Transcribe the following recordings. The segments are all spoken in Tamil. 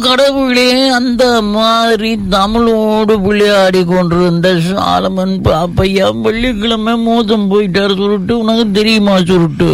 கடவுளே அந்த மாதிரி தமிழோடு விளையாடி கொண்டிருந்த சாலமன் பாப்பையா வெள்ளிக்கிழமை மோசம் போயிட்டார் சுருட்டு உனக்கு தெரியுமா சுருட்டு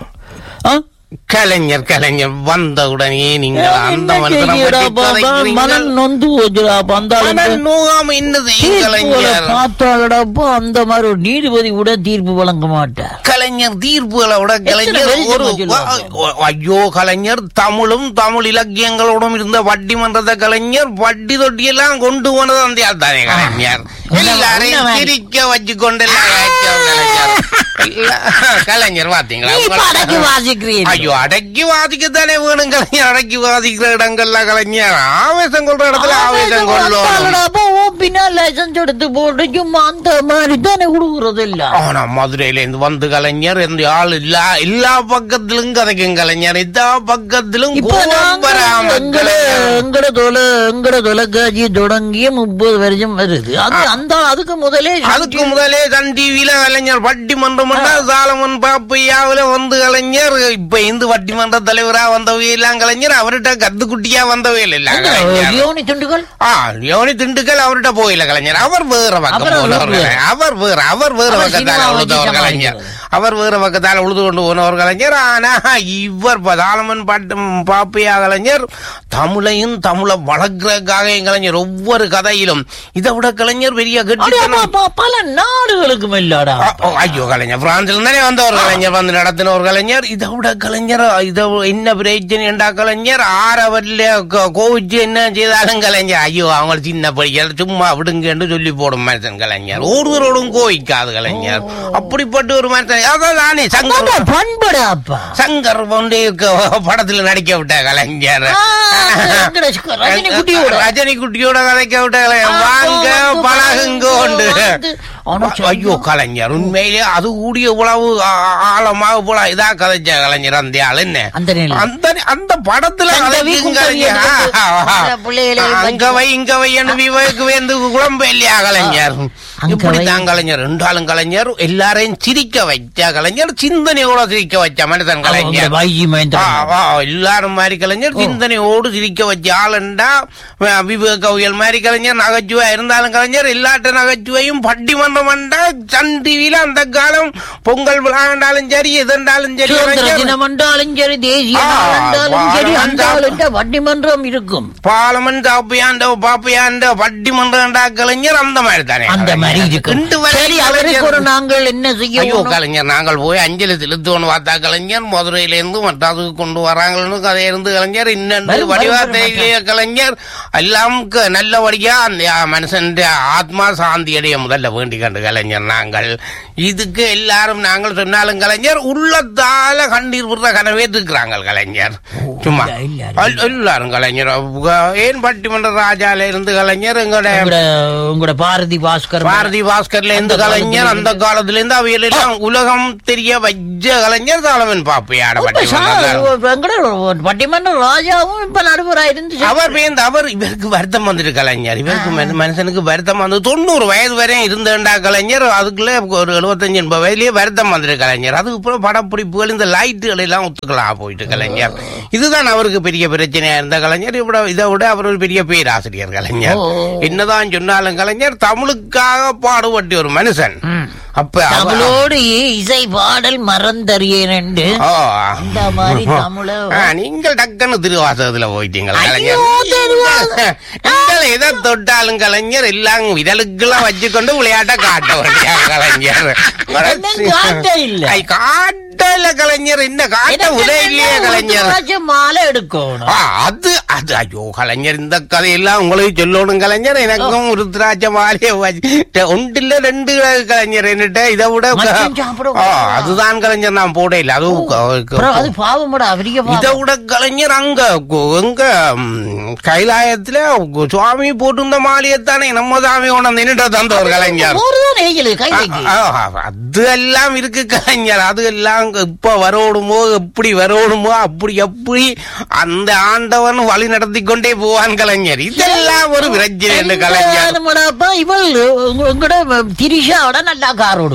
ஆ? கலைஞர் கலைஞர் வந்தவுடனே நீங்கள் அந்த என்ன மனுஷனை செய்யடா பற்றி பாப்பா? கதைக்கிறீங்க. மனம் நொந்து போச்சுடா பந்தாலும் மனம் நோகாம என்ன செய்யும் கலைஞர் பார்த்தாலடாப்பா அந்த மாதிரி ஒரு நீதிபதி கூட தீர்ப்பு வழங்க மாட்டார் கலைஞர் தீர்ப்புகளை விட கலைஞர் வெளிச்சம் ஒரு வச்சிருவாங்க. அ- ஐயோ கலைஞர் தமிழும் தமிழ் இலக்கியங்களோடும் இருந்த வட்டி மன்றத கலைஞர் வட்டி தொட்டி எல்லாம் கொண்டு போனது அந்த ஆள் தானே கலைஞர் உன்ன- எல்லாரையும் உன்ன மாதிரி. சிரிக்க வச்சு கொண்டு எல்லாம் காய்ச்சவர் கலைஞர் இல்ல, கலைஞர் பாத்தீங்களா நீ இப்ப அடக்கி வாசிக்கிறீர் ஐயோ அடக்கி வாதிக்கத்தானே வேணும் கலைஞர் அடக்கி வாதிக்கிற இடங்கள்ல கலைஞர் ஆவேசம் கொள்ற இடத்துல ஆவேசம் கொள்ளும் ஓப்பினா லைசன்ஸ் எடுத்து போட்டு சும்மா அந்த மாதிரி தானே கொடுக்கறது இல்ல ஆனா மதுரையில இருந்து வந்து கலைஞர் இந்த ஆள் இல்ல எல்லா பக்கத்திலும் கதைக்கும் கலைஞர் எல்லா பக்கத்திலும் இப்ப கோபம் நாங்க வராம எங்கட கலைஞர். எங்கட தொலை எங்கட தொலைக்காட்சி தொடங்கி முப்பது வருஷம் வருது அது அந்த அதுக்கு முதலே அதுக்கு முதலே சன் டிவில கலைஞர் பட்டிமன்றம் சாலமன் பாப்பையாவில வந்து கலைஞர் இப்ப இந்த பட்டிமன்ற தலைவரா வந்தவை எல்லாம் கலைஞர் அவர்கிட்ட கத்துக்குட்டியா வந்தவை இல்ல கலைஞர் யோனி துண்டுகள் ஆ யோனி திண்டுக்கல் அவர்கிட்ட போயில கலைஞர் அவர் வேற பக்கம் அப்புறம் போனவர் வேற. கலைஞர். அவர் வேற அவர் வேற அவர் பக்கத்தால சினிமாவை உழுதவர் வச்சு கலைஞர் சமாளிக்கிறது. அவர் வேற பக்கத்தால உழுது கொண்டு போனவர் கலைஞர் ஆனா இவர் பதாலமன் பாட்டும் பாப்பையா கலைஞர் தமிழையும் தமிழை வளர்க்கறதுக்காக என் கலைஞர் ஒவ்வொரு கதையிலும் இதை விட கலைஞர் பெரிய அடே, கெட்டித்தனம் அப்பா, அப்பா, பல நாடுகளுக்கும் இல்லடா அ- ஓ, ஐயோ கலைஞர் பிரான்சில் தானே வந்த ஒரு கலைஞர் வந்து நடத்தின ஒரு கலைஞர் இதை விட கலைஞர் இதை என்ன பிரச்சனை என்றா கலைஞர் ஆறவரில் கோவிச்சு என்ன செய்தாலும் கலைஞர் ஐயோ அவங்க சின்ன படிக்கிற சும்மா விடுங்கன்னு சொல்லி போடும் மனுஷன் கலைஞர் ஒருவரோடும் கோவிக்காது கலைஞர் அப்படிப்பட்ட ஒரு மனுஷன் அதான் நானே சங்கர் பண்படா அப்பா சங்கர் வந்து க- படத்துல நடிக்க விட்ட கலைஞர் ஆ, எங்கட சி- ரஜினி குட்டியோட. ரஜினி குட்டியோட கதைக்க விட்ட கலைஞர் வாங்க வந்து, பழகுங்க உண்டு வந்து. ஆனா ஐயோ கலைஞர் உண்மையிலே அது கூடிய உழவு ஆழமாக போல இதா கதைச்ச கலைஞர் அந்த ஆள் என்ன அந்த நிலை. அந்த அந்த படத்துல சங்கவி கதைக்கும் குந்தவி கலைஞர். என்று ஆ, ஆ, ஆ. அந்த பிள்ளைகளை அங்க வை இங்க வை என்று விவேக்கு வேந்து குழம்பு இல்லையா கலைஞர் அங்க இப்படித்தான் கலைஞர் ரெண்டாலும் கலைஞர் எல்லாரையும் சிரிக்க வைச்ச கலைஞர் சிந்தனையோட சிரிக்க வச்ச மனிதன் அவங்க கலைஞர் வைஜி ஆ, மகேந்திரன் ஆ, எல்லாரும் மாதிரி கலைஞர் சிந்தனையோடு சிரிக்க வச்ச ஆளுண்டா அஹ், விவேக கவியல் மாதிரி கலைஞர் நகைச்சுவை இருந்தாலும் கலைஞர் எல்லாட்ட நகைச்சுவையும் பட்டிமன்றம் வந்தா சன் டிவியில அந்த காலம் பொங்கல் விழாண்டாலும் சரி எதுண்டாலும் சரி சுதந்திர கலைஞர் தினம் என்றாலும் சரி தேசிய ஆ, நாள் என்றாலும் சரி பாரதம் அந்த ஆளுண்ட வட்டிமன்றம் இருக்கும் பாலமன் காப்பியாண்ட பாப்பையாண்ட பட்டிமன்றம்டா கலைஞர் அந்த மாதிரி தானே அந்த மாதிரி கலைஞர். இருக்கும் ரெண்டு வரை சரி அவருக்கு ஒரு கலைஞர். நாங்கள் என்ன செய்ய ஐயோ வேணும்? கலைஞர் நாங்கள் போய் அஞ்சலி செலுத்துவோன்னு பார்த்தா கலைஞர் மதுரையில இருந்து மட்டாதுக்கு கொண்டு வராங்கன்னு கதை இருந்து கலைஞர் இன்னொன்று வரும், வடிவாத்தையிலேயே கலைஞர் எல்லாம் க- நல்லபடியா அந்த மனுஷன் ஆத்மா சாந்தி அடைய முதல்ல வேண்டி கண்டு கலைஞர் நாங்கள் இதுக்கு எல்லாரும் நாங்கள் சொன்னாலும் கலைஞர் உள்ளத்தால கண்ணீர் விடுற கனவே இருக்கிறாங்க கலைஞர் சும்மா இல்ல, இல்ல, எல்- எல்லாரும் கலைஞர் அவங்க ஏன் பட்டிமன்ற ராஜால இருந்து கலைஞர் எங்களோட உங்களோட உங்களோட பாரதி பாஸ்கர் பாரதி பாஸ்கர்ல இருந்து அந்த கலைஞர் அந்த காலத்துல இருந்து அவையில எல்லாம் உலகம் தெரிய வச்ச கலைஞர் தாளவன் பாப்பையாட இப்ப சா- பட்டிமன்றம் எங்கட பட்டிமன்ற ராஜாவும் இப்ப நடுவரா இருந்து அவர் பேருந்து அவர் இவருக்கு வருத்தம் வந்துட்டு கலைஞர் இவருக்கு மனு- மனுஷனுக்கு வருத்தம் வந்து தொண்ணூறு வயது வரையும் இருந்தேன்டா கலைஞர் அதுக்குள்ள ஒரு எழுபத்தஞ்சு எண்பது வயதுலயே வருத்தம் வந்துட்டு கலைஞர் அதுக்கு அப்புறம் படப்பிடிப்புகள் இந்த லைட்டுகள் எல்லாம் ஒத்துக்கலாம் போயிட்டு கலைஞர் இதுதான் அவருக்கு பெரிய பிரச்சனையா இருந்த கலைஞர் இவ்வளோ இதை விட அவர் ஒரு பெரிய பேராசிரியர் கலைஞர் ஓ. என்னதான் சொன்னாலும் கலைஞர் தமிழுக்காக பாடுபட்ட ஒரு மனுஷன் அப்ப அவ- தமிழோடு இசை பாடல் மறந்தறியேன் என்று ஓ. அந்த மாதிரி தமிழ ஆ, நீங்கள் டக்குன்னு திருவாசகத்துல போயிட்டீங்களா ஐயோ, கலைஞர் திருவாசகம். நீங்கள் எதை தொட்டாலும் கலைஞர் எல்லாம் விரலுக்கெல்லாம் வச்சுக்கொண்டு விளையாட்ட காட்ட வேண்டிய கலைஞர் ஒண்ணும் காட்ட இல்ல. ஐ, காட்டல கலைஞர் என்ன காட்ட எனக்கு உதவியே என்ன கலைஞர் உருத்திராட்ச மாலை எடுக்கணும் ஆ, அது அது ஐயோ கலைஞர் இந்த கதையெல்லாம் உங்களுக்கு சொல்லணும் கலைஞர் எனக்கும் ருத்ராட்ச மாலையை வச்சு ஒன்றில் ரெண்டு கலைஞர் என்னட்ட இதை விட மச்சம் சாப்பிட ஆ, அதுதான் கலைஞர் நான் போட இல்லை அதுவும் அப்புறம் அது பாவமடா அவரிய இதை விட கலைஞர் அங்க கு- எங்க ம், கைலாயத்துல கு- சுவாமி போட்டிருந்த மாலையத்தானே நம்ம சாமி கொண்டு நின்றுட்டு தந்த ஒரு கலைஞர் ஒருதான் நெய்யலு கைக்கு ஆ, ஆ, அது எல்லாம் இருக்கு கலைஞர் அது எல்லாம் இப்ப வரோடுமோ எப்படி வரோடுமோ அப்படி எப்படி அந்த ஆண்டவன் வழி நடத்தி கொண்டே போவான் கலைஞர் இதெல்லாம் ஒரு பிரச்சனை என்று கலைஞர் என்னடாப்பா, இவள் உங்க- உங்களோட திரிஷாவோட நல்லா கார் ஓடுவேன் ஆ,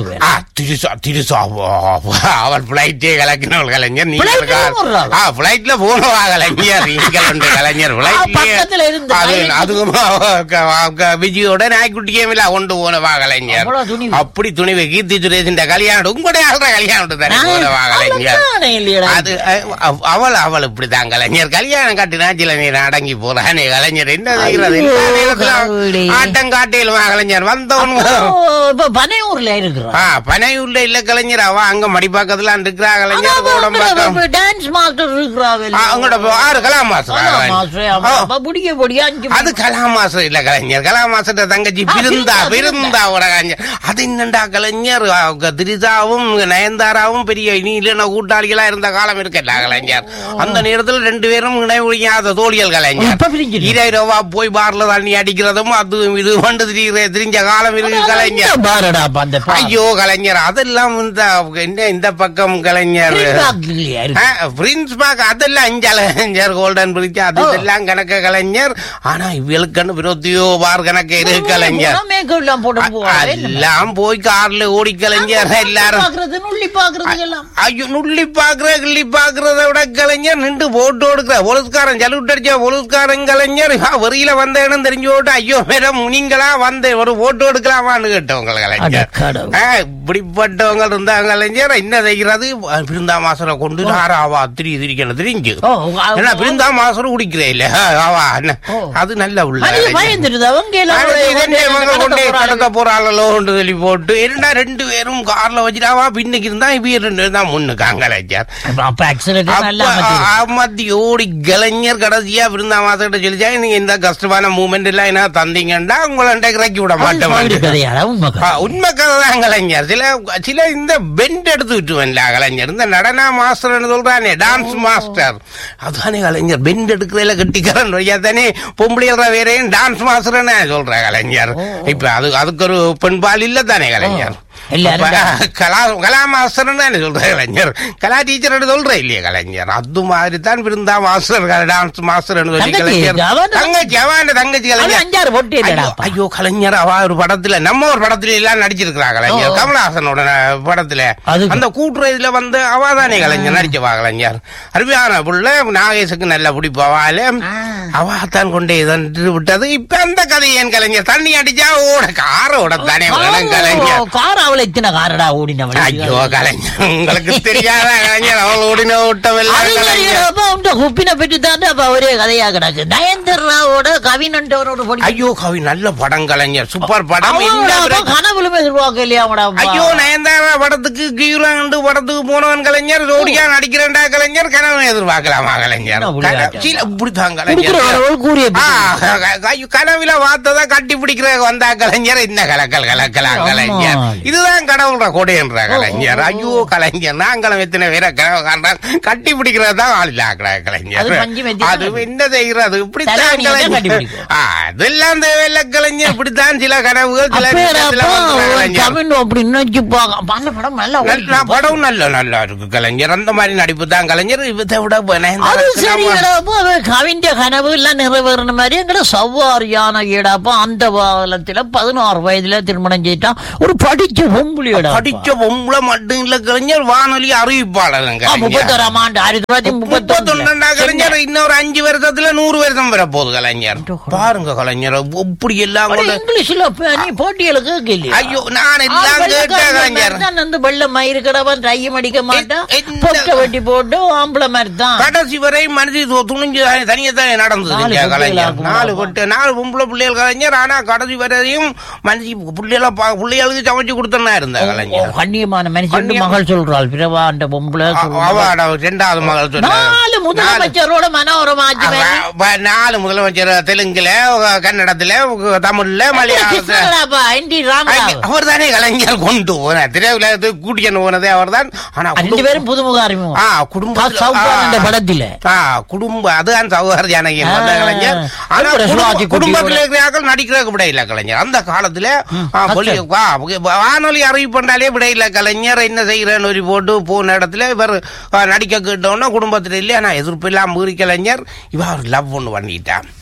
திருசா திருசா அவள் பிளைட்டே கலக்கினவள் கலைஞர் Flight ல போறாளா? ஆ பிளைட்ல போனவா கலைஞர் நீங்கள் ஒன்று கலைஞர் பக்கத்துல இருந்து அது pilot. அதுவும் க- க- விஜயோட நாய்க்குட்டியும் இல்ல கொண்டு போனவா கலைஞர் அவ்வளவு துணிவு. அப்படி துணிவு கீர்த்தி சுரேஷின் கல்யாணம் உங்களுடைய ஆள்ற கல்யாணம் தானே போனவா கலைஞர் அவ்வளவுதானே இல்லையடா. அது அ- அவ- அவள் அவள் இப்படிதான் கலைஞர் கல்யாணம் கட்டினா சில நேரம் அடங்கி போறானே கலைஞர் என்ன செய்யறது ஐயோ, எல்லா நேரத்திலும் கடவுளே. ஆட்டம் காட்டிலுமா கலைஞர் வந்தவனுங்க ஓ, இப்ப பனையூர்ல இருக்கிறோம் ஆ பனையூர்ல இல்ல கலைஞர் அவ அங்க மடிப்பாக்கத்துல இருக்கிறா கலைஞர் கோடம் பக்கம் டான்ஸ் மாஸ்டர் இருக்கிறாவில் ஆ, அங்கட போ- ஆறு கலாம் மாசம் புடிக்க பொடியா அஞ்சு அது கலாமாசம் இல்ல கலைஞர் கலாமாசத்த தங்கச்சி ஆ, பிருந்தா பிருந்தா, பிருந்தா ஒரு கலைஞர் அது என்னண்டா கலைஞர் அவங்க திரிசாவும் நயன்தாராவும் பெரிய இனி இல்லைன்னா கூட்டாளிகளா இருந்த காலம் இருக்கல கலைஞர் அந்த நேரத்துல ரெண்டு பேரும் இணைய தோழியல் கலைஞர் இப்ப பிரிஞ்சிரு. இரவா போய் பார்ல தண்ணி அடிக்கிறதும் அது இது வந்து திரிகிற திரிஞ்ச காலம் இருக்கு கலைஞர் பாரடா அப்ப அந்த பா- ஐயோ கலைஞர் அதெல்லாம் இந்த என்ன இந்த பக்கம் கலைஞர் பிரிந்தாக்கு இல்லையா இருக்கு. பிரின்ஸ் பார்க்க அதெல்லாம் அஞ்சலைஞர் கோல்டன் பிரிட்ஜ் அது ஓ. இதெல்லாம் கணக்கு கலைஞர் ஆனா இவளுக்குன்னு விரோத்தியோ பார் கணக்கு இருக்கு கலைஞர் போனா makeup எல்லாம் போட்டு போவாங்க. எல்லாம் போய் கார்ல ஓடி கலைஞர் எல்லாரும் பாக்குறது, நுள்ளி பாக்குறதுக்கு எல்லாம். ஐயோ நுள்ளி பாக்குற கிள்ளி பாக்குறத விட கலைஞர் நின்று போட்டு கொடுக்குற போலீஸ்காரன் சலுட்டு அடிச்ச போலீஸ்காரன் கலைஞர் ஆ, வெறியில வந்தேன்னு தெரிஞ்சு போட்டு ஐயோ மேடம் நீங்களா வந்து ஒரு போட்டோ எடுக்கலாமான்னு கேட்டவங்க அட கலைஞர் கடவுள். ஆ, இப்படிப்பட்டவங்க இருந்தாங்க கலைஞர் என்ன செய்கிறது பிருந்தா மாசம் கொண்டு ஆறாவா திரி திரிக்கணும் திரிஞ்சு ஓ, என்ன பிருந்தா மாசம் குடிக்கிறே இல்ல ஆவா என்ன ஓ. அது நல்ல உள்ள அது கலைஞர். பயந்துடுது. அவங்க எல்லாம் அது ஒரு- இது என்ன இவங்க கடத்த கொண்டு போறாங்க. கடத்த போறாங்களோ சொல்லி போட்டு என்னடா ரெண்டு பேரும் கார்ல வச்சுட்டாவா பின்னுக்கு இருந்தா இவ ரெண்டு பேரும் தான் முன்னுக்காங்க கலைஞர் அப்ப- அப்ப accelerator நல்லா அப்ப, அமைச்சிருக்கு. ஆ, மத்தி ஓடி கலைஞர் கடைசியா பிருந்தா மாசம் சொல்லிச்சா நீங்க இந்த கஷ்டமான மூமெண்ட் எல்லாம் என்ன தந்தீங்கன்னா உங்களை இறக்கி விட அது மாட்டேன் மாதிரி கதையாடா, உண்மை ஆ, கதை. உண்மை கதை தான் கலைஞர் சில சில இந்த பெண்ட் எடுத்து விட்டுவன்ல கலைஞர் இந்த நடன மாஸ்டர் சொல்றானே டான்ஸ் மாஸ்டர் அதானே கலைஞர் பெண்ட் எடுக்கிறதுல கட்டிக்கிறேன் வழியா தானே பொம்பளைற வேறையும் டான்ஸ் மாஸ்டர்னு சொல்ற கலைஞர் இப்ப அது அதுக்கு ஒரு பெண்பால் இல்ல தானே கலைஞர் எல்லாரும் அப்ப, கலா கலா மாஸ்டர் தானே சொல்ற கலைஞர் கலா டீச்சர் சொல்ற இல்லையே கலைஞர் அது மாதிரி தான் பிருந்தா மாஸ்டர் டான்ஸ் மாஸ்டர் சொல்லி தங்கச்சி, கலைஞர் அவன் தங்கச்சி அவன் தங்கச்சி அவன் கலைஞர் அஞ்சாறு பொட்டு இல்லடா ஐயோ, ஐயோ கலைஞர் அவ ஒரு படத்துல நம்ம ஒரு படத்துல எல்லாம் நடிச்சிருக்கிறா கலைஞர் ஓ. கமலஹாசனோட ந- படத்துல அது- அந்த கூட்டுற இதுல வந்து அவாதானே கலைஞர் நடிச்சவா கலைஞர் அருமையான புள்ள நாகேஷுக்கு நல்ல பிடிப்பவால ஆ. அவாத்தான் கொண்டே இதன்று விட்டது இப்ப அந்த கதை ஏன் கலைஞர் தண்ணி அடிச்சா ஓட காரோட தானே வேணும் கலைஞர் கார் அவளை இத்தனை காரடா ஓடினவள் ஐயோ கலைஞர் உங்களுக்கு தெரியாத கலைஞர் அவள் ஓடின ஓட்டமில்ல அது கலைஞர் தெரியலப்பா, உன்ட குப்பினை பற்றி தான் அப்ப ஒரே கதையா கிடக்கு நயன்தராவோட கவினன்றவரோட படி ஐயோ கவி நல்ல படம் கலைஞர் சூப்பர் படம் அவனோட இந்த அப்பா பிரச்சனை- கனவுலுமே எதிர்பார்க்க இல்லையா அவனோட அப்பா? ஐயோ நயன்தாரா படத்துக்கு கீழாண்டு படத்துக்கு போனவன் கலைஞர் ஜோடியா நடிக்கிறேன்டா கலைஞர் கனவு எதிர்பார்க்கலாமா கலைஞர் என்ன விளையாட்டு? கன- சீல- இப்படித்தான் குடிக்கிற கலைஞர் வரவள் கூறிய ஆ, க- க- ஐயோ, கனவுல பார்த்ததா கட்டி பிடிக்கிற வந்தா கலைஞர் இந்த கலக்கல் கலக்கலாம் ஆமா. கலைஞர் இதுதான் கடவுள்ற கொடைன்ற கலைஞர் ஐயோ கலைஞர் நாங்களும் எத்தனை பேரை கனவு காண்றான் கட்டி பிடிக்கிறது தான் ஆளில்லாக்கிற கலைஞர் அது பஞ்சு மெத்தி அது தான் என்ன செய்யறது இப்படித்தான் தலைவலியை தான் கட்டி கலைஞர் பிடிக்கும். ஆ, அதெல்லாம் தேவையில்ல கலைஞர் இப்படித்தான் சில கனவுகள் சில நேரத்துல அப்பேரப்பா, வந்துடும் அவன் கலைஞர். கவின் அப்படி நினைச்சு பார்க்க- அப்ப அந்த படம் நல்லா நல்ல ஓடிச்சு. படம் நல்ல நல்லா இருக்கு கலைஞர் அந்த மாதிரி நடிப்பு தான் கலைஞர் இதை விட அது நயன்தாராக்கு சரி நம்ம- எடாப்பா, அவன் கவின்ற கனவு எல்லாம் நிறைவேறின மாதிரி எங்கட சவ்வாரியான ஏடாப்பா அந்த காலத்துல பதினாறு வயதுல திருமணம் செய்தான் ஒரு படிச்ச பொம்புலியடா படிச்ச பொம்பளை மட்டும் இல்ல கலைஞர் வானொலி அறிவிப்பாளர் கலைஞர் முப்பத்தோராம் ஆண்டு ஆயிரத்தி தொள்ளாயிரத்தி முப்பத்தொன்னா முப்பத்தொன்னு கலைஞர் இன்னொரு அஞ்சு வருஷத்துல நூறு வருஷம் வர போகுது கலைஞர் பாருங்க கலைஞர் இப்படி எல்லாம் அட, கொண்டு இங்கிலீஷ்ல ப- நீ போட்டியில கேட்கலையா ஐயோ நான் எல்லாம் கேட்டேன் கலைஞர் வந்து வெள்ள மயிறு கிடவன் டையம் அடிக்க மாட்டான் எ- எந்த- பொட்டை வெட்டி போட்டு ஆம்பளை மாதிரி தான் கடைசி வரை மனித து- துணிஞ்சு தனியா தான் நடந்தது நாலு இங்க பொம்பளை கலைஞர் ஆக்குமா? நாலு பொட்டு நாலு பொம்பளை பிள்ளைகள் கலைஞர் ஆனா கடைசி வரையும் மனுஷி பிள்ளைகள பிள்ளைகளுக்கு சமைச்சு கொடுத்தனா இருந்த கலைஞர் கண்ணியமான மனுஷன் கண்ணியம். மகள் சொல்றாள் பிரபா அந்த பொம்பளை அ- சொல்றா. அவ ரெண்டாவது மகள் சொன்ன நாலு முதலமைச்சரோட மனோரமாச்சு அவ- அவ நாலு முதலமைச்சர் தெலுங்குல கன்னடத்துல தமிழ்ல மலையாளத்துல என்டி ராமராவ் அவர் தானே கலைஞர் கொண்டு போனார் திரையுலகத்துக்கு கூட்டியன்னு போனதே அவர் தான் ஆனா ரெண்டு குடும்ப- பேரும் புதுமுக அறிமுகம் ஆ குடும்பத்துல- சவுக்கார் அந்த ஆ. படத்துல ஆ, குடும்ப அதுதான் சௌகர் ஜானகி ஆ, வந்த கலைஞர் ஆனா அப்புறம் குடும்ப- சிவாஜி குடும்பத்துல குட்டியோட. இருக்கிறார்கள் நடிக்கிறதுக்கு விட இல்ல கலைஞர் அந்த காலத்துல ஆ, கஷ்டம். வெளிய- வா, வானொலி அறிவிப்பு பண்ணாலே விட இல்ல கலைஞர் என்ன செய்யறேன்னு ஒரு போட்டு போன இடத்துல இவர் ஆ, நடிக்க கேட்டோன்னா குடும்பத்துல இல்லையா நான் எதிர்ப்பு இல்லாம மீறி கலைஞர் இவ ஒரு லவ் ஒண்ணு பண்ணிட்டான்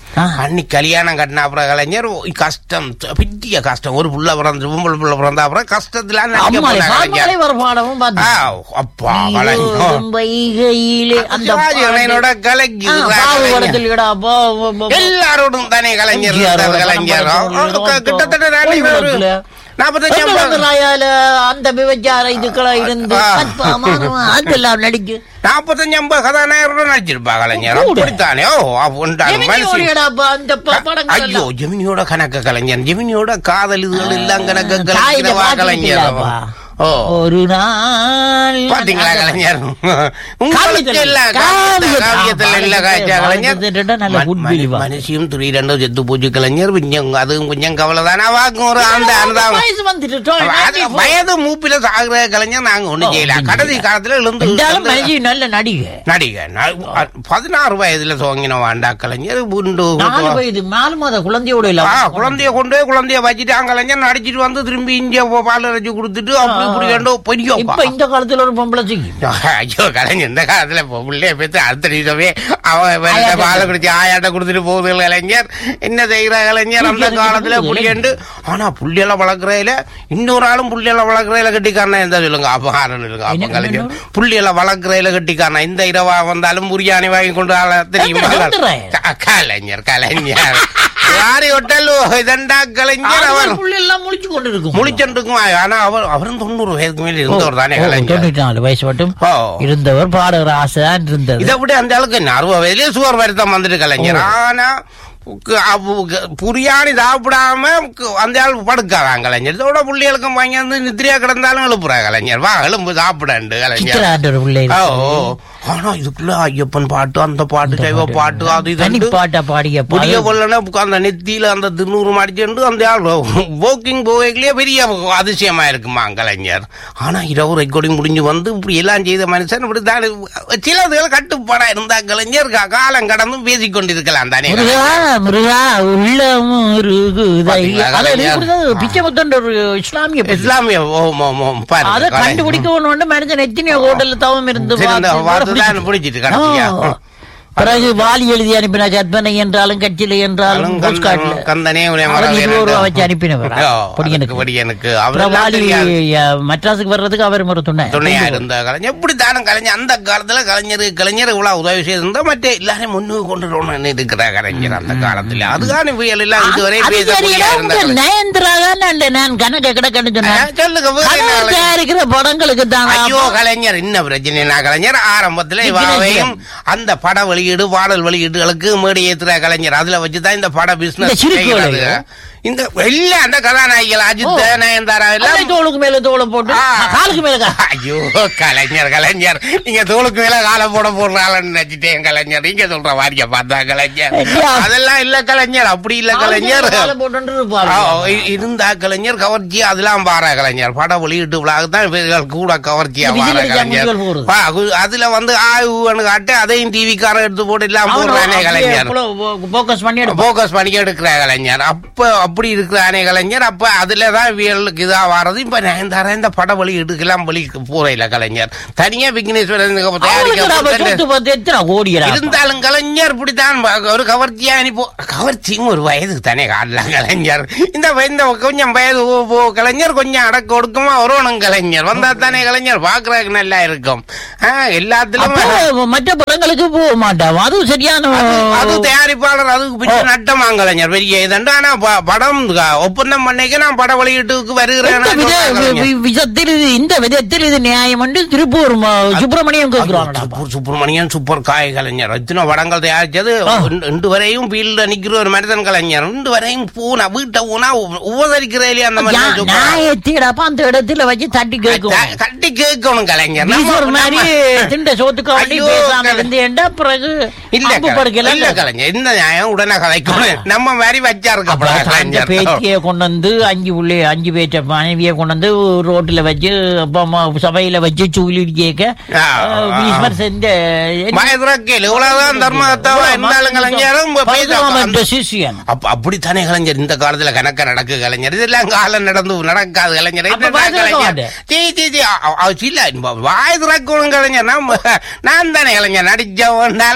ஆ. அன்னி கல்யாணம் கட்டின அப்புறம் கலைஞர் கஷ்டம் பெரிய கஷ்டம் ஒரு புள்ள பிறந்து பொம்பளை புள்ள பிறந்த அப்புறம் கஷ்டத்துல நடிக்க அம்மாளே போன கலைஞர் பாமாலே ஒரு பாடமும் ஆ, பார்த்து அப்பா கலைஞர் வைகையிலே அந்த சிவாஜியனோட கலைஞர் ஆ, கலைஞர். பாகுபடத்தில் இடா, பா- பா- பா- எல்லாரோடும் தானே கலைஞர் எம்ஜிஆரோட இருந்தார் கலைஞர் படம் ஆ, பார்த்து கிட்டத்தட்ட நானே ஒரு கோயிலுக்குள்ள. நாற்பத்தஞ்சு எங்க ஐம்பது- வந்து நாயால அந்த விபச்சார இதுக்களா இருந்து ஆ. அற்புதமான அதெல்லாம் நடிக்கு நாற்பத்தஞ்சு ஐம்பது கதாநாயகரோட நடிச்சிருப்பா கலைஞர் கூட. அப்படித்தானே ஓ அப்ப உண்டான மனுஷன் எமினியோடையடா, அப்ப அந்த ப- படங்கள் ஐயோ எல்லாம். ஜெமினியோட கணக்க கலைஞர் ஜெமினியோட காதல் இதுகள் எல்லாம் கணக்க தாயில கலைஞரவா கலைஞர் பாத்துக்கிட்டீங்களாப்பா? ஓ ஒரு நாள் பாத்தீங்களா கலைஞர் உங்களுக்கு காவியத்துல- எல்லாம் காவியத்துல- காவியத்துல இல்ல காய்ச்சா கலைஞர் வாழ்ந்துட்டுட்டா நல்ல ம- good மனு- belief ஆ. மனுஷியும் துரி ரெண்டும் செத்து போச்சு கலைஞர் கொஞ்சம் அதுவும் கொஞ்சம் கவலை தானே வாக்கும் ஒரு அந்த அந்த வயசு வந்துட்டு அது வயது மூப்பில சாகுற கலைஞர் நாங்க ஒண்ணு ஓ, செய்யல ஒண்ணும் கடைசி காலத்துல எழுந்து இருந்தாலும் எழுந்து- மனுஷி நல்ல நடிகை நடிகை ந- பதினாறு வயதுல துவங்கின வாண்டா கலைஞர் உண்டு நாலு வயது நாலு மாத குழந்தையோட இல்ல ஆ, குழந்தைய கொண்டு போய் குழந்தைய வச்சுட்டு கலைஞர் நடிச்சிட்டு வந்து திரும்பி இங்க பால் அரைச்சு கொடுத்துட்டு அப்படி இப்படி கண்டு பெரிய இப்ப இந்த காலத்துல ஒரு பொம்பளை செய்யும் ஐயோ கலைஞர் இந்த காலத்துல இப்ப பிள்ளைய பெற்று அடுத்த நிமிஷமே அவன் வெள்ளை ஆயாட்ட பாலை குடிச்சு ஆயாட்ட கொடுத்துட்டு போகுது கலைஞர் என்ன செய்யற கலைஞர் அந்த புள்ளி காலத்துல அரைச்சு புள்ளியண்டு ஆனா புள்ளியெல்லாம் வளர்க்கறதுல இன்னொரு ஆளும் புள்ளியெல்லாம் வளர்க்கறதுல கட்டிக்காரனா எந்த சொல்லுங்க அப்ப ஆரன் இருங்க அப்ப என்ன- கலைஞர் என்ன? புள்ளியெல்லாம் வளர்க்கறதுல கட்டிக்காரனா இந்த இரவா வந்தாலும் பிரியாணி வாங்கி கொண்டு ஆள தெரியுமா எத்தனை சொல்றேன்? க- கலைஞர் கலைஞர் யாரி ஒட்டலோ இதண்டா கலைஞர் அவர் புள்ளி எல்லாம் முழிச்சு கொண்டு இருக்கும் முழிச்சுருக்கும் ஆனா அவர் அவரும் தொண்ணூறு வயதுக்கு மேல இருந்தவர் தானே ஓ, கலைஞர் தொண்ணூத்தி நாலு வயசு மட்டும் ஓ. இருந்தவர் பாடுகிற ஆசைதான் இருந்தது இதை விட அந்த அளவுக்கு என்ன அறுபது வயதுலயே சுவர் வருத்தம் வந்துட்டு கலைஞர் ஆனா கு- அப்பு- கு- புரியாணி சாப்பிடாம கு- அந்த ஆள் படுக்காதான் கலைஞர் இதோட புள்ளிகளுக்கும் வாங்கி வந்து நித்திரியா கிடந்தாலும் எழுப்புறா கலைஞர் வா எலும்பு சாப்பிடண்டு கலைஞர் சித்திராண்ட ஒரு பிள்ளை ஓ இருக்கு. ஓ. ஆனா இதுக்குள்ள ஐயப்பன் பாட்டு அந்த பாட்டு சைவ பாட்டு அது தனி இது பாட்டா பாடிய புதிய பாடல். கொள்ளன அந்த நெத்தியில அந்த திருநூறு மடிச்சுண்டு அந்த ஆள் வாக்கிங் போவேக்கிலேயே பெரிய அதிசயமா இருக்குமா கலைஞர் ஆனா இரவு ரெக்கார்டிங் முடிஞ்சு வந்து இப்படி எல்லாம் செய்த மனுஷன் இப்படி தான் சிலதுகள் கட்டுப்பாடா இருந்தா கலைஞர் கா- காலம் கடந்து பேசிக் கொண்டிருக்கலாம் தானே முருகா முருகா உள்ளம் முருகுதை பாத்தீங்களா, அதை கலைஞர்? எழுதி பிச்சை முத்தன்ற ஒரு இஸ்லாமிய பெண். இஸ்லாமிய ஓம் ஓம் ஓம் பாருங்க, அதை கலை- கண்டுபிடிக்க ஒண்ணு மனிதன் எத்தனையோ ஹோட்டல்ல தவம் இருந்து சரி, இந்த பார்த்து பார்த்துதான் பிடிச்சிட்டு கடைசியா. ஆ. பிறகு வாலி எழுதி அனுப்பினா கற்பனை என்றாலும் கட்சியில என்றாலும் கந்தன்- போஸ்ட்கார்ட்ல கந்தனே உன்னை அவர் மறவேன் இருபது ரூபா என்று. வச்சு அனுப்பினவர் ஓ, பொடியனுக்கு அதுக்கு பொடியனுக்கு அவர் அப்புறம் எல்லாம் வாலி தெரியாது. அஹ், மெட்ராஸுக்கு வர்றதுக்கு அவர் ஒரு துணை துணையா இருந்த கலைஞர் எப்படி தானும் கலைஞர் அந்த காலத்துல கலைஞர் கலைஞர் இவ்வளவு உதவி செய்திருந்தா மற்ற எல்லாரும் முன்னுக்கு கொண்டு வரணும்னு இருக்கிற கலைஞர் அந்த காலத்துல அதுதான் புயல் எல்லாம் இதுவரை அது பேசக்கூடிய தெரியல, இருந்த உங்க கலைஞர். நயன்தாரா தான் இல்ல, நான் கணக்க கிடக்கன்னு ஆ, சொன்னேன் சொல்லுங்க வேற என்ன கணக்கு கலைஞர்? தயாரிக்கிற படங்களுக்கு தான் ஐயோ கலைஞர் என்ன பிரச்சனை கலைஞர் ஆரம்பத்துல இவாவையும் அந்த பட வெளியீடு பாடல் வெளியீடுகளுக்கு மேடை ஏத்துற கலைஞர் அதுல வச்சுதான் இந்த பட இந்த பிசினஸ் சிரிப்பு வேலையா? இந்த இல்ல அந்த கதாநாயகிகள் அஜித் ஓ. நயன்தாரா அல்லை எல்லாம் தோளுக்கு மேல தோலை போட்டு ஆ. காலுக்கு மேல கா- ஐயோ கலைஞர் கலைஞர் நீங்க தோளுக்கு மேல கால போட போடுறாங்கன்னு நினைச்சிட்டேன் கலைஞர் நீங்க சொல்ற வாரிய பார்த்தா கலைஞர் ஐயா. அதெல்லாம் இல்ல கலைஞர் அப்படி இல்ல கலைஞர் காலை போட்டுட்டு இருப்பாரு. ஆ, இ- இருந்தா கலைஞர் கவர்ச்சி அதெல்லாம் பாரு கலைஞர் பட வெளியிட்டு விழாக்கு தான் இவர்கள் கூட கவர்ச்சியா விஜய் பாரு நடிச்ச கலைஞர் முன்கள் போறது. பா, கு- அதுல வந்து ஆயுன்னு காட்டு அதையும் டிவி கார எடுத்து போட்டு எல்லாம் அவரு போடுறானே அப்படியே கலைஞர் இவ்வளவு fo- focus பண்ணி எடுப்பாரு. போக்கஸ் பண்ணி எடுக்கிற கலைஞர் அப்ப அப்படி இருக்கிறானே கலைஞர் அப்ப அதுலதான் வியலுக்கு இதா வர்றது இப்ப நயன்தாரா இந்த பட வழி எடுக்கலாம் வழி போறையில கலைஞர் தனியா விக்னேஸ்வரன் இதுக்கு அவருக்கு நாம தயாரிக்க சொத்து பத்து எத்தனை கோடியா இருந்தாலும் கலைஞர் இப்படித்தான் ப- ஒரு கவர்ச்சியா அனுப்பி கவர்ச்சியும் ஒரு வயதுக்கு தானே காட்டலாம் கலைஞர் இந்த வய- இந்த கொஞ்சம் வயது போ- போ கலைஞர் கொஞ்சம் அடக்க ஒடுக்கமா வரணும் கலைஞர் வந்தா தானே கலைஞர் பாக்குறதுக்கு நல்லா இருக்கும் ஆ, எல்லாத்திலும் அப்போ மற்ற படங்களுக்கு போக மாட்டான் அது சரியான அது- அது தயாரிப்பாளர் அதுக்கு பிடிச்ச நட்டமா கலைஞர் பெரிய இதண்டு ஆனா ப- படம் க- ஒப்பந்தம் பண்ணிக்க நான் பட வெளியீட்டுக்கு வருகிறேன் இந்த வித- வி- விதத்தில் இது இந்த விதத்தில் இது நியாயம் என்று திருப்பூர் ம- சுப்பிரமணியம் கேட்கிறாங்கடா சூப்பர் சுப்பிரமணியன் சூப்பர் காய் கலைஞர் இத்தனை படங்கள் தயாரிச்சது ஆ. இன்று- இன்று வரையும் ஃபீல்ட்ல நிக்கிற ஒரு மனிதன் கலைஞர் இன்று வரையும் பூனா வீட்டை ஊனா உ- உபசரிக்கிறதுலயே அந்த மனிதன் சூப்பரா. நியாயத்தீடப்ப அந்த இடத்துல வச்சு தட்டி கேட்கும் த- கட்டி கேட்கணும் கலைஞர் நம்ம- ஈஸ்வர் மாதிரி நம்ம- திண்ட சோத்துக்கு வேண்டி ஐயோ, பேசாம கலை- இருந்தேன்டா பிறகு இல்ல அம்பு கலை- படுக்கல இல்ல கலைஞர் இந்த நியாயம் உடனே கலைக்கணும் நம்ம மாதிரி வச்சா அப்ப இருக்கப்படா அந்த கலைஞர் பேத்திய கொண்டு வந்து அஞ்சு உள்ளே அஞ்சு பேச்ச மனைவிய கொண்டு வந்து ரோட்ல வச்சு அப்ப ம- சபையில வச்சு சூழி கேட்க ஆ, அஹ், ஆ. ஈஸ்வர் செஞ்ச மயதுரக்கேல் இவ்வளவுதான் தர்மகத்தாவா இருந்தாலும் கலைஞரும் பரசுராமன் அந்த- decision. அப்ப அப்படித்தானே கலைஞர் இந்த காலத்துல கணக்க நடக்கு கலைஞர் இதெல்லாம் காலம் நடந்து நடக்காது கலைஞர் அப்ப என்னடா வாய் திறக்க கலைஞர் மாட்டேன். சீ, சீ, சீ, அ- அ- இல்ல, வாய் திறக்கணும் கலைஞர் நான் நான் தானே கலைஞர் நடிச்சவனாலும்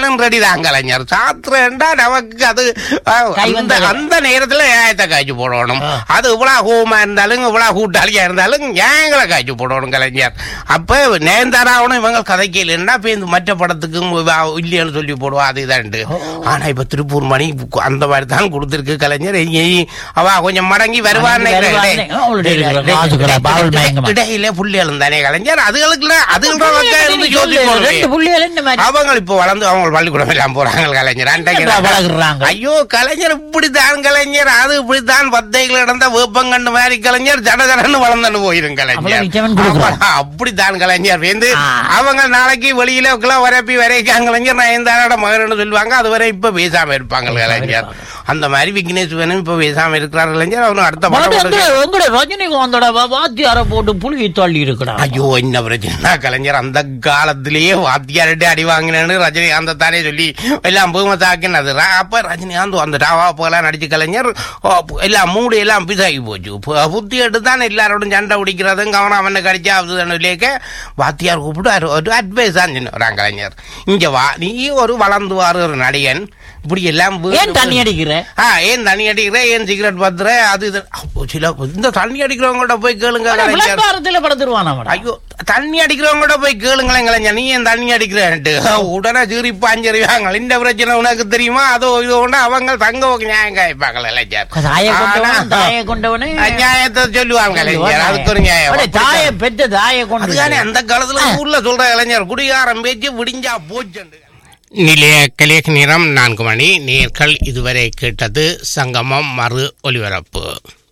சாத்தினாலும் ரெடி தான் கலைஞர் சாத்திரண்டா நமக்கு அது அஹ், கை அந்த வந்தது. அந்த நேரத்துல நியாயத்தை காய்ச்சி போடணும் ஆ. அது இவ்வளவு ஹோமா இருந்தாலும் இவ்வளவு கூட்டாளியா இருந்தாலும் நியாயங்களை காய்ச்சி போடணும் கலைஞர் அப்ப நேர்ந்தாராவணும் இவங்க கதைக்கலன்னா இப்ப இந்த மற்ற படத்துக்கும் இவ- இல்லைன்னு சொல்லி போடுவா அது இதாண்டு ஆனா இப்ப திருப்பூர் மணி அந்த மாதிரி தான் கொடுத்திருக்கு கலைஞர் இனி அவ கொஞ்சம் மடங்கி வருவான்னு வருவான்னு, அவளுடைய காசுகளை பாவல் மயங்கமா. இடையில புள்ளிகளும் தானே கலைஞர் அதுகளுக்குள்ள அதுகளுக்கு இருந்து யோசிச்சு ரெண்டு போடுறேன். புள்ளிகள் இந்த மாதிரி அவங்க இப்ப வளர்ந்து அவங்க பள்ளிக்கூடம் எல்லாம் போறாங்க கலைஞர் அன்றைக்கு என்னடா வளர்க்குறாங்க? ஐயோ கலைஞர் இப்படித்தான் கலைஞர் அது இப்படித்தான் பத்தைகள் நடந்த வேப்பங்கண்டு மாதிரி கலைஞர் ஜட ஜடன்னு வளர்ந்துன்னு போயிரும் அவ்வளவு கலைஞர் நிச்சயமா கொடுக்குறான். ஆமா, அப்படித்தான் கலைஞர் வந்து ஆ. அவங்க நாளைக்கு வெளியில உக்கெல்லாம் வரப்பி வரைக்காங்க கலைஞர் நான் இந்த மகன் சொல்லுவாங்க அது வரை இப்ப பேசாம இருப்பாங்க கலைஞர் அந்த மாதிரி விக்னேஷ் வேணும் இப்ப பேசாம இருக்கிறார் கலைஞர் அவனு அடுத்த படம் மறுபடியும் கொடுக்க- எங்கட- எங்கட ரஜினிகாந்தோட வா- வாத்தியாரை போட்டு புழுகி தள்ளி இருக்கிறான் ஐயோ என்ன பிரச்சனை கலைஞர் அந்த காலத்திலேயே வாத்தியார்கிட்ட அடி வாங்கினேன்னு ரஜினிகாந்த் தானே சொல்லி எல்லாம் பூமத்தாக்கினது ர- அப்ப ரஜினிகாந்த் வந்துட்டா வா போகலாம் நடிச்சு கலைஞர் ஓ, பு- எல்லாம் மூடு எல்லாம் பிசாகி போச்சு பு- புத்தி எடுத்து தான் எல்லாரோடும் சண்டை பிடிக்கிறதும் கவனம் அவனை கடிச்சா அதுலேக்க வாத்தியார் கூப்பிட்டு ஒரு- ஒரு அட்வைஸ் தான் சொன்னான் கலைஞர் இங்க வா நீ ஒரு வளர்ந்து வாரு ஒரு நடிகன் இப்படி எல்லாம் வீ- ஏன் தண்ணி அடிக்கிற ஆ ஏன் தண்ணி அடிக்கிற ஏன் சிகரெட் பத்துற அது இது அப்போ சில இந்த தண்ணி அடிக்கிறவங்கள்ட்ட போய் கேளுங்க கலைஞர் விளம்பரத்துல படுத்துருவான் அவன் ஐயோ தண்ணி அடிக்கிறவங்க போய் கேளுங்களேன் கலைஞர் நீ ஏன் தண்ணி அடிக்கிறேன்ட்டு உடனே சீறி பாஞ்சிருவாங்க இந்த பிரச்சனை உனக்கு தெரியுமா அதோ இது ஒண்ணு அவங்க தங்க நியாயம் காய்ப்பாங்க இளைஞர் தாயை கொண்டவன் ஆனா, தாயை கொண்டவனே நியாயத்தை சொல்லுவாங்க இளைஞர் அதுக்கு ஒரு நியாயம் அடே, தாயை பெற்ற தாயை கொண்டு அதுதானே அந்த காலத்துல ஊர்ல சொல்ற இளைஞர் குடிகாரம் பேச்சு விடிஞ்சா போச்சு நிலைய கலியக் நேரம் நான்கு மணி நேர்கள் இதுவரை கேட்டது சங்கமம் மறு ஒலிபரப்பு